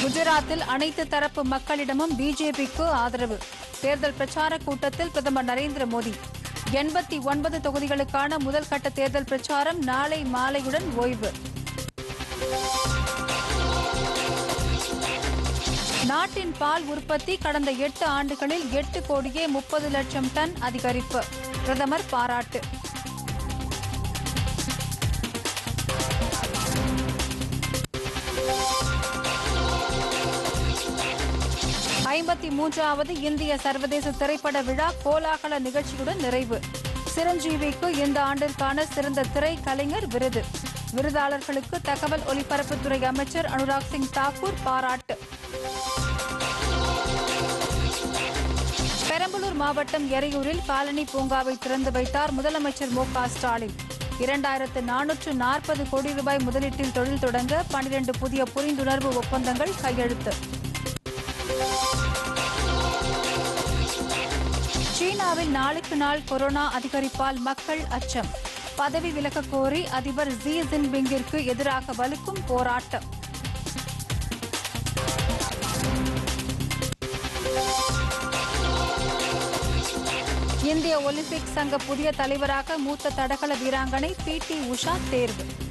குஜராத்தில் அனைத்து தரப்பு மக்களிடமும் பிஜேபிக்கு ஆதரவு தேர்தல் பிரச்சார கூட்டத்தில் பிரதமர் நரேந்திர மோடி எண்பத்தி ஒன்பது தொகுதிகளுக்கான முதல் கட்ட தேர்தல் பிரச்சாரம் நாளை மாலையுடன் ஓய்வு நாட்டின் பால் உற்பத்தி கடந்த எட்டு ஆண்டுகளில் எட்டு கோடியே முப்பது லட்சம் டன் அதிகரிப்பு பிரதமர் பாராட்டு ஐம்பத்தி மூன்றாவது இந்திய சர்வதேச திரைப்பட விழா கோலாகல நிகழ்ச்சியுடன் நிறைவு சிரஞ்சீவிக்கு இந்த ஆண்டிற்கான சிறந்த திரை கலைஞர் விருது விருதாளர்களுக்கு தகவல் ஒலிபரப்புத்துறை அமைச்சர் அனுராக் சிங் தாக்கூர் பாராட்டு பெரம்பலூர் மாவட்டம் எரையூரில் காலனி பூங்காவை திறந்து வைத்தார் முதலமைச்சர் மு க ஸ்டாலின் இரண்டாயிரத்து நானூற்று நாற்பது கோடி ரூபாய் முதலீட்டில் தொழில் தொடங்க பனிரெண்டு புதிய புரிந்துணர்வு ஒப்பந்தங்கள் கையெழுத்து சீனாவில் நாளுக்கு நாள் கொரோனா அதிகரிப்பால் மக்கள் அச்சம் பதவி விலகக் கோரி அதிபர் ஜி ஜின்பிங்கிற்கு எதிராக வலுக்கும் போராட்டம் இந்திய ஒலிம்பிக் சங்க புதிய தலைவராக மூத்த தடகள வீராங்கனை பி டி உஷா தேர்வு